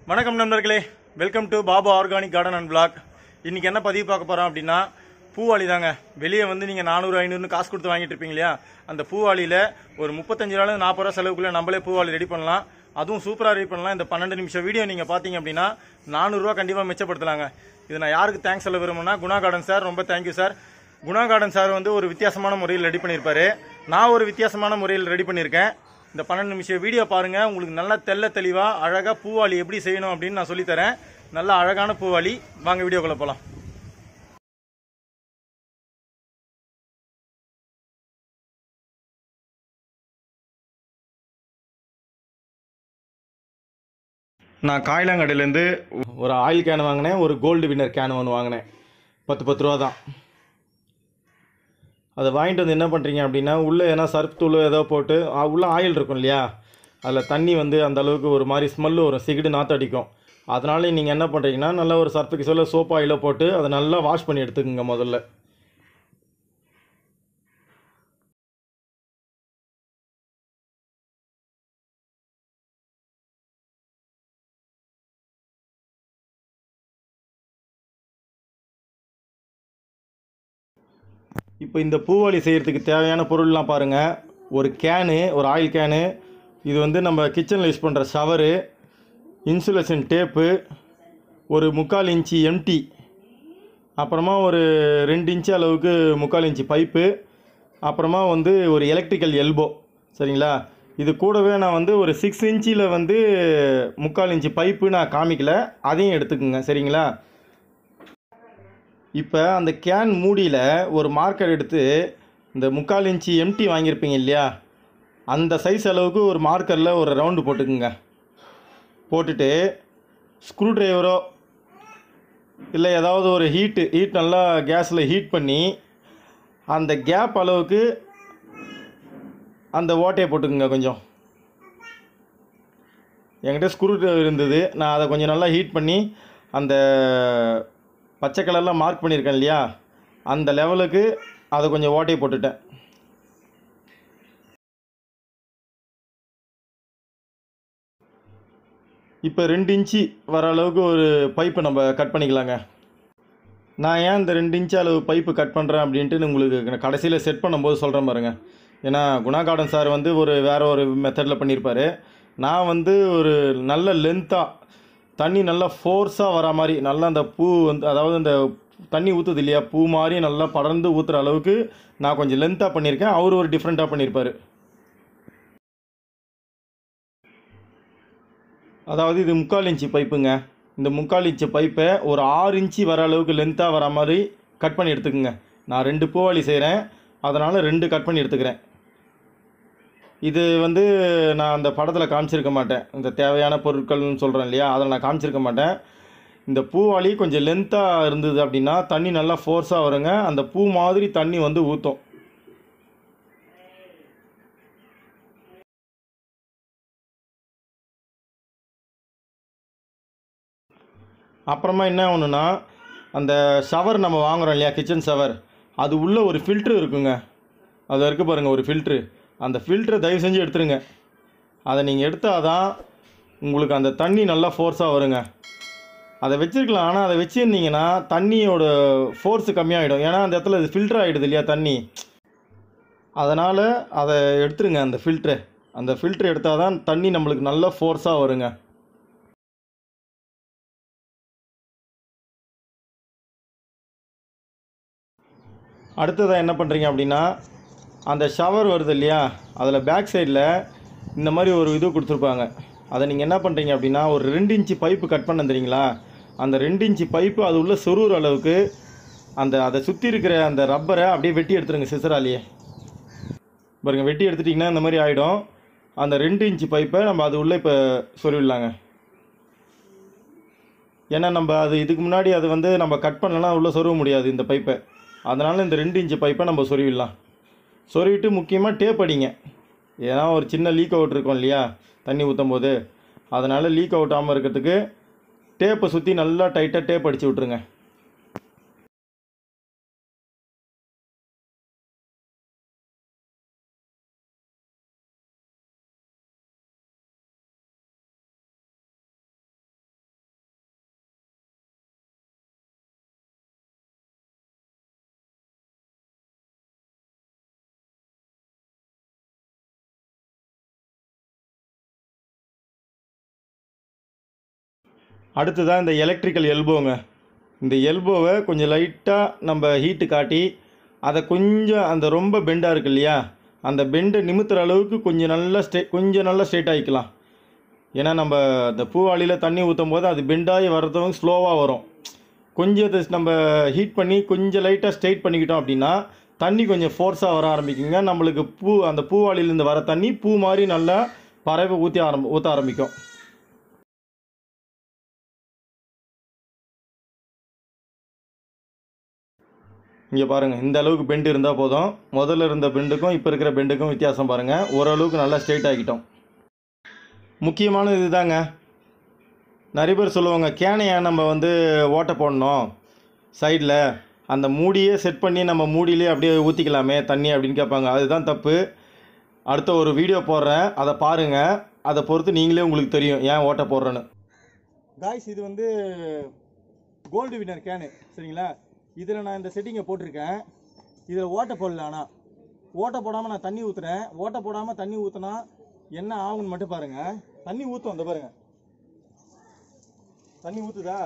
வணக்கம் நண்பர்களே welcome to Baba organic garden and blog இன்னைக்கு என்ன பதிவு பார்க்க போறோம் அப்படின்னா பூவாளி தாங்க வெளியே வந்து நீங்க நானூறு ஐநூறுனு காசு கொடுத்து வாங்கிட்டு இருப்பீங்க இல்லையா அந்த பூவாளியில ஒரு முப்பத்தஞ்சு ரூபாய் நாற்பது ரூபா செலவுக்குள்ள நம்மளே பூவாளி ரெடி பண்ணலாம் அதுவும் சூப்பரா ரெடி பண்ணலாம் இந்த பன்னெண்டு நிமிஷம் வீடியோ நீங்க பாத்தீங்க அப்படின்னா நானூறுரூவா கண்டிப்பா மிச்சப்படுத்தலாங்க இது நான் யாருக்கு தேங்க்ஸ் சொல்ல விரும்புனா குணா கார்டன் சார் ரொம்ப thank you sir Guna garden sir வந்து ஒரு வித்தியாசமான முறையில் ரெடி பண்ணியிருப்பாரு நான் ஒரு வித்தியாசமான முறையில் ரெடி பண்ணியிருக்கேன் இந்த பன்னெண்டு நிமிஷம் வீடியோ பாருங்க உங்களுக்கு நல்லா தெள்ள தெளிவா அழகா பூவாளி எப்படி செய்யணும் அப்படின்னு நான் சொல்லித் தரேன் நல்ல அழகான பூவாளி வாங்க வீடியோக்குள்ள போலாம் நான் காயிலாங்கடையிலேருந்து ஒரு ஆயில் கேன் வாங்கினேன் ஒரு கோல்டு வின்னர் கேன் ஒன்று வாங்கினேன் பத்து பத்து ரூபா தான் அதை வாங்கிட்டு வந்து என்ன பண்ணுறீங்க அப்படின்னா உள்ளே எதனா சர்ஃப் தூள் ஏதோ போட்டு ஆ, உள்ள ஆயில் இருக்கும் இல்லையா அதில் தண்ணி வந்து அந்த அளவுக்கு ஒரு மாதிரி ஸ்மெல்லு வரும் சிகிடு நாற்று அடிக்கும் அதனால நீங்கள் என்ன பண்ணுறீங்கன்னா நல்ல ஒரு சர்ஃபுக்கு சொல்ல சோப் ஆயிலோ போட்டு அதை நல்லா வாஷ் பண்ணி எடுத்துக்கோங்க முதல்ல இப்போ இந்த பூவாளி செய்கிறதுக்கு தேவையான பொருள்லாம் பாருங்கள் ஒரு கேனு ஒரு ஆயில் கேனு இது வந்து நம்ம கிச்சனில் யூஸ் பண்ணுற ஷவரு இன்சுலேஷன் டேப்பு ஒரு முக்கால் இன்ச்சு எம்டி அப்புறமா ஒரு ரெண்டு இன்ச்சு அளவுக்கு முக்கால் இன்ச்சு பைப்பு அப்புறமா வந்து ஒரு எலக்ட்ரிக்கல் எல்போ சரிங்களா இது கூடவே நான் வந்து ஒரு சிக்ஸ் இன்ச்சில் வந்து முக்கால் இன்ச்சு பைப்பு நான் காமிக்கல அதையும் எடுத்துக்கோங்க சரிங்களா இப்போ அந்த கேன் மூடியில் ஒரு மார்க்கர் எடுத்து இந்த முக்கால் இன்ச்சு எம்டி வாங்கியிருப்பீங்க இல்லையா அந்த சைஸ் அளவுக்கு ஒரு மார்க்கரில் ஒரு ரவுண்டு போட்டுக்குங்க போட்டுட்டு ஸ்க்ரூ டிரைவரோ இல்லை ஏதாவது ஒரு ஹீட்டு ஹீட் நல்லா கேஸில் ஹீட் பண்ணி அந்த கேப் அளவுக்கு அந்த ஓட்டையை போட்டுக்குங்க கொஞ்சம் என்கிட்ட ஸ்க்ரூ டிரைவர் இருந்தது நான் அதை கொஞ்சம் நல்லா ஹீட் பண்ணி அந்த பச்சை கலரில் மார்க் பண்ணியிருக்கேன் இல்லையா அந்த லெவலுக்கு அதை கொஞ்சம் ஓட்டையை போட்டுட்டேன் இப்போ ரெண்டு இன்ச்சு வர அளவுக்கு ஒரு பைப்பை நம்ம கட் பண்ணிக்கலாங்க நான் ஏன் இந்த ரெண்டு இன்ச்சு அளவு பைப்பு கட் பண்ணுறேன் அப்படின்ட்டு உங்களுக்கு கடைசியில் செட் பண்ணும்போது சொல்கிறேன் பாருங்க ஏன்னா குணா கார்டன் சார் வந்து ஒரு வேற ஒரு மெத்தடில் பண்ணியிருப்பாரு நான் வந்து ஒரு நல்ல லென்த்தாக தண்ணி நல்லா ஃபோர்ஸாக வர மாதிரி நல்லா அந்த பூ வந்து அதாவது அந்த தண்ணி ஊற்றுது இல்லையா பூ மாதிரி நல்லா படர்ந்து ஊற்றுற அளவுக்கு நான் கொஞ்சம் லென்த்தாக பண்ணியிருக்கேன் அவர் ஒரு டிஃப்ரெண்ட்டாக பண்ணியிருப்பார் அதாவது இது முக்கால் இன்ச்சு பைப்புங்க இந்த முக்கால் இன்ச்சு பைப்பை ஒரு ஆறு இன்ச்சு வர அளவுக்கு லென்த்தாக வர மாதிரி கட் பண்ணி எடுத்துக்கோங்க நான் ரெண்டு பூவாளி செய்கிறேன் அதனால் ரெண்டு கட் பண்ணி எடுத்துக்கிறேன் இது வந்து நான் அந்த படத்தில் காமிச்சிருக்க மாட்டேன் இந்த தேவையான பொருட்கள்னு சொல்கிறேன் இல்லையா அதில் நான் காமிச்சிருக்க மாட்டேன் இந்த பூவாளி கொஞ்சம் லென்த்தாக இருந்தது அப்படின்னா தண்ணி நல்லா ஃபோர்ஸாக வருங்க அந்த பூ மாதிரி தண்ணி வந்து ஊற்றும் அப்புறமா என்ன ஒன்றுனா அந்த ஷவர் நம்ம வாங்குறோம் இல்லையா கிச்சன் ஷவர் அது உள்ள ஒரு ஃபில்ட்ரு இருக்குங்க அது இருக்கு பாருங்கள் ஒரு ஃபில்ட்ரு அந்த ஃபில்ட்ரை தயவு செஞ்சு எடுத்துருங்க அதை நீங்கள் எடுத்தால் தான் உங்களுக்கு அந்த தண்ணி நல்லா ஃபோர்ஸாக வருங்க அதை வச்சிருக்கலாம் ஆனால் அதை வச்சுருந்தீங்கன்னா தண்ணியோட ஃபோர்ஸு கம்மியாகிடும் ஏன்னா அந்த இடத்துல இது ஃபில்டர் ஆகிடுது இல்லையா தண்ணி அதனால் அதை எடுத்துருங்க அந்த ஃபில்ட்ரு அந்த ஃபில்ட்ரு எடுத்தால் தான் தண்ணி நம்மளுக்கு நல்லா ஃபோர்ஸாக வருங்க அடுத்ததாக என்ன பண்ணுறீங்க அப்படின்னா அந்த ஷவர் வருது இல்லையா அதில் பேக் சைடில் இந்த மாதிரி ஒரு இது கொடுத்துருப்பாங்க அதை நீங்கள் என்ன பண்ணுறீங்க அப்படின்னா ஒரு ரெண்டு இன்ச்சு பைப்பு கட் பண்ண தெரியுங்களா அந்த ரெண்டு இன்ச்சு பைப்பு அது உள்ள சொருகிற அளவுக்கு அந்த அதை சுற்றி இருக்கிற அந்த ரப்பரை அப்படியே வெட்டி எடுத்துருங்க சிசராலேயே பாருங்க வெட்டி எடுத்துட்டிங்கன்னா இந்த மாதிரி ஆகிடும் அந்த ரெண்டு இன்ச்சு பைப்பை நம்ம அது உள்ளே இப்போ சொருவிடலாங்க ஏன்னா நம்ம அது இதுக்கு முன்னாடி அது வந்து நம்ம கட் பண்ணலன்னா உள்ளே சொருக முடியாது இந்த பைப்பை அதனால் இந்த ரெண்டு இன்ச்சு பைப்பை நம்ம சொருவிடலாம் சொருவிட்டு முக்கியமாக டேப் அடிங்க ஏன்னா ஒரு சின்ன லீக் அவுட் இருக்கும் இல்லையா தண்ணி ஊற்றும் போது அதனால் லீக் அவுட் ஆகாமல் இருக்கிறதுக்கு டேப்பை சுற்றி நல்லா டைட்டாக டேப் அடித்து விட்ருங்க அடுத்ததான் இந்த எலக்ட்ரிக்கல் எல்போங்க இந்த எல்போவை கொஞ்சம் லைட்டாக நம்ம ஹீட்டு காட்டி அதை கொஞ்சம் அந்த ரொம்ப பெண்டாக இருக்கு இல்லையா அந்த பெண்டை நிமித்துற அளவுக்கு கொஞ்சம் நல்லா ஸ்ட்ரெ கொஞ்சம் நல்லா ஸ்ட்ரெயிட் ஆகிக்கலாம் ஏன்னா நம்ம அந்த பூவாளியில் தண்ணி ஊற்றும் போது அது பெண்டாகி வர்றதும் ஸ்லோவாக வரும் கொஞ்சம் அதை நம்ம ஹீட் பண்ணி கொஞ்சம் லைட்டாக ஸ்ட்ரெயிட் பண்ணிக்கிட்டோம் அப்படின்னா தண்ணி கொஞ்சம் ஃபோர்ஸாக வர ஆரம்பிக்குங்க நம்மளுக்கு பூ அந்த பூவாளியிலேருந்து வர தண்ணி பூ மாதிரி நல்லா பறவை ஊற்றி ஆரம்பி ஊற்ற ஆரம்பிக்கும் இங்கே பாருங்கள் இந்த அளவுக்கு பெண்டு இருந்தால் போதும் முதல்ல இருந்த பெண்டுக்கும் இப்போ இருக்கிற பெண்டுக்கும் வித்தியாசம் பாருங்கள் ஓரளவுக்கு நல்லா ஸ்ட்ரெயிட் ஆகிட்டோம் முக்கியமானது இதுதாங்க நிறைய பேர் சொல்லுவாங்க கேனையை நம்ம வந்து ஓட்டை போடணும் சைடில் அந்த மூடியே செட் பண்ணி நம்ம மூடியிலே அப்படியே ஊற்றிக்கலாமே தண்ணி அப்படின்னு கேட்பாங்க அதுதான் தப்பு அடுத்த ஒரு வீடியோ போடுறேன் அதை பாருங்கள் அதை பொறுத்து நீங்களே உங்களுக்கு தெரியும் ஏன் ஓட்டை போடுறேன்னு காய்ஸ் இது வந்து கோல்டு வின்னர் கேனு சரிங்களா இதில் நான் இந்த செட்டிங்கை போட்டிருக்கேன் இதில் ஓட்டை போடல ஆனால் ஓட்டை போடாமல் நான் தண்ணி ஊற்றுறேன் ஓட்டை போடாமல் தண்ணி ஊற்றினா என்ன ஆகும்னு மட்டும் பாருங்கள் தண்ணி ஊற்றும் அந்த பாருங்க தண்ணி ஊற்றுதா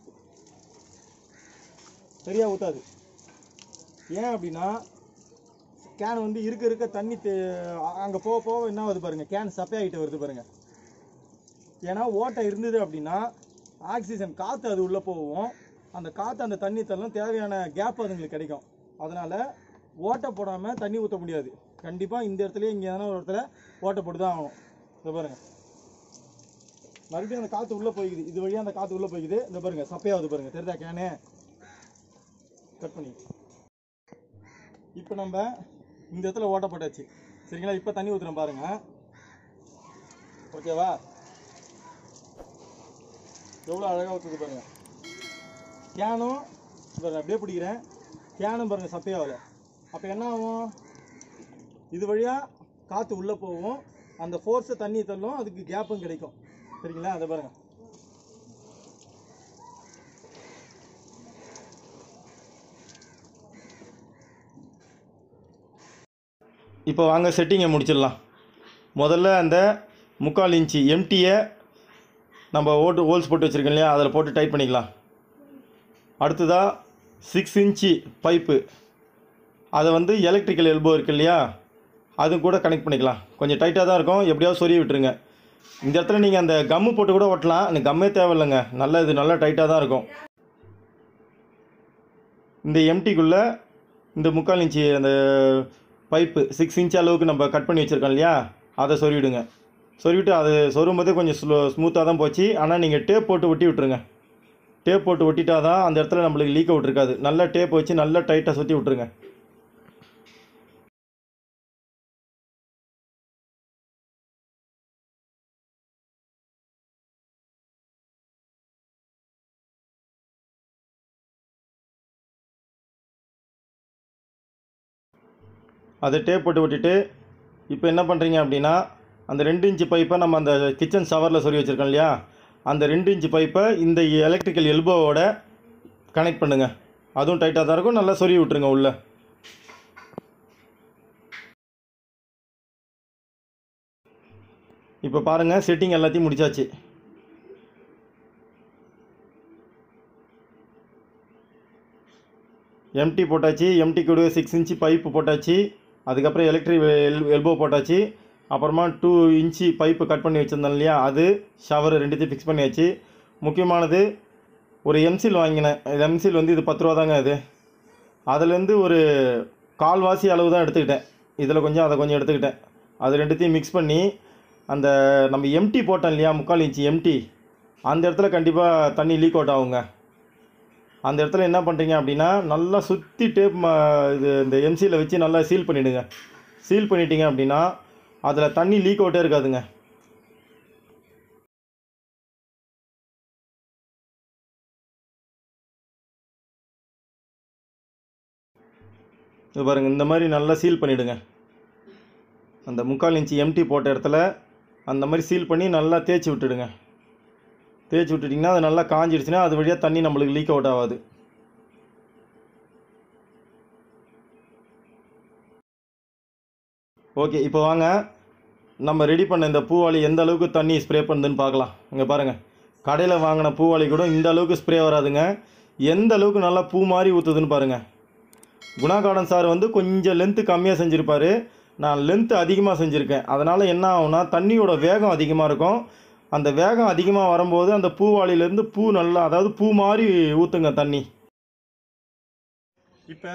சரியாக ஊற்றாது ஏன் அப்படின்னா கேன் வந்து இருக்க இருக்க தண்ணி அங்கே போக போக என்ன ஆகுது பாருங்க கேன் சப்பையாகிட்டு வருது பாருங்க ஏன்னா ஓட்டை இருந்தது அப்படின்னா ஆக்சிஜன் காற்று அது உள்ளே போகும் அந்த காற்று அந்த தண்ணி தள்ளும் தேவையான கேப் அதுங்களுக்கு கிடைக்கும் அதனால் ஓட்டை போடாமல் தண்ணி ஊற்ற முடியாது கண்டிப்பாக இந்த இடத்துல இங்கே எதனா ஒரு இடத்துல ஓட்டை போட்டு தான் ஆகணும் இதை பாருங்க மறுபடியும் அந்த காற்று உள்ளே போய்க்குது இது வழியாக அந்த காற்று உள்ளே போய்க்குது இந்த பாருங்க சப்பையாகுது பாருங்க தெரியுதா கேனு கட் பண்ணி இப்போ நம்ம இந்த இடத்துல ஓட்டை போட்டாச்சு சரிங்களா இப்போ தண்ணி ஊற்றுறோம் பாருங்க ஓகேவா எவ்வளோ அழகாக ஊற்றுது பாருங்க கேனும் பாருங்க அப்படியே பிடிக்கிறேன் கேனும் பாருங்க சப்பையாகல அப்போ என்ன ஆகும் இது வழியாக காற்று உள்ளே போகும் அந்த ஃபோர்ஸை தண்ணி தள்ளும் அதுக்கு கேப்பும் கிடைக்கும் சரிங்களா அதை பாருங்க இப்போ வாங்க செட்டிங்கை முடிச்சிடலாம் முதல்ல அந்த முக்கால் இன்ச்சு எம்டியை நம்ம ஓட்டு ஹோல்ஸ் போட்டு வச்சுருக்கோம் இல்லையா அதில் போட்டு டைட் பண்ணிக்கலாம் அடுத்ததாக சிக்ஸ் இன்ச்சு பைப்பு அதை வந்து எலக்ட்ரிக்கல் எல்போ இருக்கு இல்லையா அது கூட கனெக்ட் பண்ணிக்கலாம் கொஞ்சம் டைட்டாக தான் இருக்கும் எப்படியாவது சொருகி விட்டுருங்க இந்த இடத்துல நீங்கள் அந்த கம்மு போட்டு கூட ஒட்டலாம் அந்த கம்மே தேவையில்லைங்க நல்லா இது நல்லா டைட்டாக தான் இருக்கும் இந்த எம்டிக்குள்ளே இந்த முக்கால் இன்ச்சு அந்த பைப்பு சிக்ஸ் இன்ச் அளவுக்கு நம்ம கட் பண்ணி வச்சுருக்கோம் இல்லையா அதை சொருவிடுங்க சொருவிட்டு அது சொருகும் போதே கொஞ்சம் ஸ்லோ ஸ்மூத்தாக தான் போச்சு ஆனால் நீங்கள் டேப் போட்டு ஒட்டி விட்ருங்க டேப் போட்டு ஒட்டிட்டா தான் அந்த இடத்துல நம்மளுக்கு லீக் அவுட் இருக்காது நல்லா டேப் வச்சு நல்லா டைட்டாக சுற்றி விட்ருங்க அதை டேப் போட்டு விட்டுட்டு இப்போ என்ன பண்ணுறீங்க அப்படின்னா அந்த ரெண்டு இன்ச்சு பைப்பை நம்ம அந்த கிச்சன் ஷவரில் சொருகி வச்சுருக்கோம் இல்லையா அந்த ரெண்டு இன்ச்சு பைப்பை இந்த எலக்ட்ரிக்கல் எல்போவோட கனெக்ட் பண்ணுங்கள் அதுவும் டைட்டாக தான் இருக்கும் நல்லா சொருகி விட்ருங்க உள்ளே இப்போ பாருங்கள் செட்டிங் எல்லாத்தையும் முடிச்சாச்சு எம்டி போட்டாச்சு எம்டி கூட சிக்ஸ் இன்ச்சு பைப்பு போட்டாச்சு அதுக்கப்புறம் எலக்ட்ரிக் எல் எல்போ போட்டாச்சு அப்புறமா டூ இன்ச்சு பைப்பு கட் பண்ணி வச்சுருந்தோம் இல்லையா அது ஷவர் ரெண்டுத்தையும் ஃபிக்ஸ் பண்ணியாச்சு முக்கியமானது ஒரு எம்சில் வாங்கினேன் எம்சில் வந்து இது பத்து ரூபா தாங்க இது அதுலேருந்து ஒரு கால்வாசி அளவு தான் எடுத்துக்கிட்டேன் இதில் கொஞ்சம் அதை கொஞ்சம் எடுத்துக்கிட்டேன் அது ரெண்டுத்தையும் மிக்ஸ் பண்ணி அந்த நம்ம எம்டி போட்டோம் இல்லையா முக்கால் இன்ச்சு எம்டி அந்த இடத்துல கண்டிப்பாக தண்ணி லீக் அவுட் ஆகுங்க அந்த இடத்துல என்ன பண்ணுறீங்க அப்படின்னா நல்லா சுற்றி டேப் ம இது இந்த எம்சியில் வச்சு நல்லா சீல் பண்ணிவிடுங்க சீல் பண்ணிட்டீங்க அப்படின்னா அதில் தண்ணி லீக் அவுட்டே இருக்காதுங்க இது பாருங்கள் இந்த மாதிரி நல்லா சீல் பண்ணிவிடுங்க அந்த முக்கால் இன்ச்சு எம்டி போட்ட இடத்துல அந்த மாதிரி சீல் பண்ணி நல்லா தேய்ச்சி விட்டுடுங்க தேய்ச்சி விட்டுட்டிங்கன்னா அது நல்லா காஞ்சிடுச்சுன்னா அது வழியாக தண்ணி நம்மளுக்கு லீக் அவுட் ஆகாது ஓகே இப்போ வாங்க நம்ம ரெடி பண்ண இந்த பூவாளி எந்த அளவுக்கு தண்ணி ஸ்ப்ரே பண்ணுதுன்னு பார்க்கலாம் இங்கே பாருங்கள் கடையில் வாங்கின பூவாளி கூட இந்த அளவுக்கு ஸ்ப்ரே வராதுங்க எந்த அளவுக்கு நல்லா பூ மாதிரி ஊற்றுதுன்னு பாருங்கள் குணா கார்டன் சார் வந்து கொஞ்சம் லென்த்து கம்மியாக செஞ்சுருப்பாரு நான் லென்த்து அதிகமாக செஞ்சுருக்கேன் அதனால் என்ன ஆகும்னா தண்ணியோட வேகம் அதிகமாக இருக்கும் அந்த வேகம் அதிகமாக வரும்போது அந்த பூவாளியிலேருந்து பூ நல்லா அதாவது பூ மாதிரி ஊற்றுங்க தண்ணி இப்போ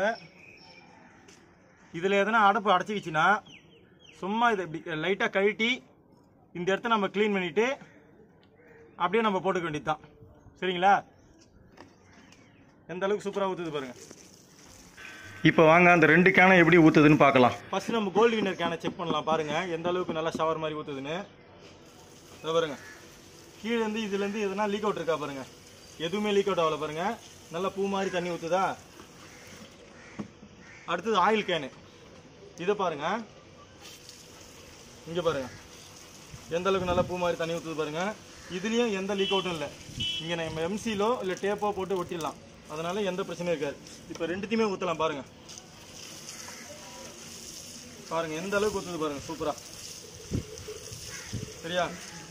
இதில் எதனா அடப்பு அடைச்சிக்கிச்சுன்னா சும்மா இதை இப்படி லைட்டாக கழட்டி இந்த இடத்த நம்ம க்ளீன் பண்ணிவிட்டு அப்படியே நம்ம போட்டுக்க வேண்டியது தான் சரிங்களா எந்த அளவுக்கு சூப்பராக ஊற்றுது பாருங்கள் இப்போ வாங்க அந்த ரெண்டு கேனை எப்படி ஊற்றுதுன்னு பார்க்கலாம் ஃபஸ்ட்டு நம்ம கோல்டு வின்னர் கேனை செக் பண்ணலாம் பாருங்கள் எந்த அளவுக்கு நல்லா ஷவர் மாதிரி ஊற்றுதுன்னு இதை பாருங்க கீழே இருந்து இதுலேருந்து எதுனா லீக் அவுட் இருக்கா பாருங்க எதுவுமே லீக் அவுட் ஆகல பாருங்க நல்லா பூ மாதிரி தண்ணி ஊற்றுதா அடுத்தது ஆயில் கேனு இதை பாருங்க இங்கே பாருங்க எந்த அளவுக்கு நல்லா பூ மாதிரி தண்ணி ஊற்றுது பாருங்க இதுலேயும் எந்த லீக் அவுட்டும் இல்லை இங்கே நம்ம எம்சிலோ இல்லை டேப்போ போட்டு ஒட்டிடலாம் அதனால எந்த பிரச்சனையும் இருக்காது இப்போ ரெண்டுத்தையுமே ஊற்றலாம் பாருங்க பாருங்க எந்த அளவுக்கு ஊற்றுது பாருங்க சூப்பரா சரியா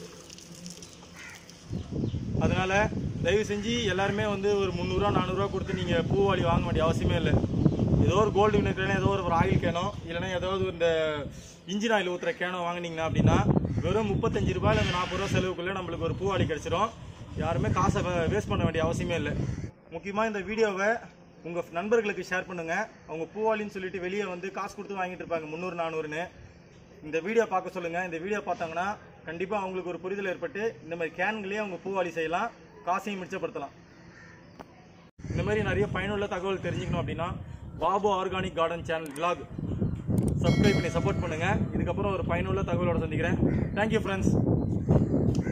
அதனால தயவு செஞ்சு எல்லாருமே வந்து ஒரு முந்நூறுரூவா நானூறுரூவா கொடுத்து நீங்கள் பூவாளி வாங்க வேண்டிய அவசியமே இல்லை ஏதோ ஒரு கோல்டு வினர் கேனோ ஏதோ ஒரு ஆயில் கேனோ இல்லைன்னா ஏதாவது இந்த இன்ஜின் ஆயில் ஊற்றுற கேனோ வாங்குனீங்கன்னா அப்படின்னா வெறும் முப்பத்தஞ்சு ரூபாயில இந்த நாற்பது ரூபா செலவுக்குள்ளே நம்மளுக்கு ஒரு பூவாளி கிடச்சிரும் யாருமே காசை வேஸ்ட் பண்ண வேண்டிய அவசியமே இல்லை முக்கியமாக இந்த வீடியோவை உங்கள் நண்பர்களுக்கு ஷேர் பண்ணுங்கள் அவங்க பூவாளின்னு சொல்லிட்டு வெளியே வந்து காசு கொடுத்து வாங்கிட்டு இருப்பாங்க முந்நூறு நானூறுன்னு இந்த வீடியோ பார்க்க சொல்லுங்கள் இந்த வீடியோ பார்த்தாங்கன்னா கண்டிப்பாக அவங்களுக்கு ஒரு புரிதல் ஏற்பட்டு இந்த மாதிரி கேன்களே அவங்க பூவாளி செய்யலாம் காசையும் மிச்சப்படுத்தலாம் இந்த மாதிரி நிறைய பயனுள்ள தகவல் தெரிஞ்சுக்கணும் அப்படின்னா Babu organic garden channel vlog subscribe பண்ணி சப்போர்ட் பண்ணுங்கள் இதுக்கப்புறம் ஒரு பயனுள்ள தகவலோட சந்திக்கிறேன் தேங்க்யூ ஃப்ரெண்ட்ஸ்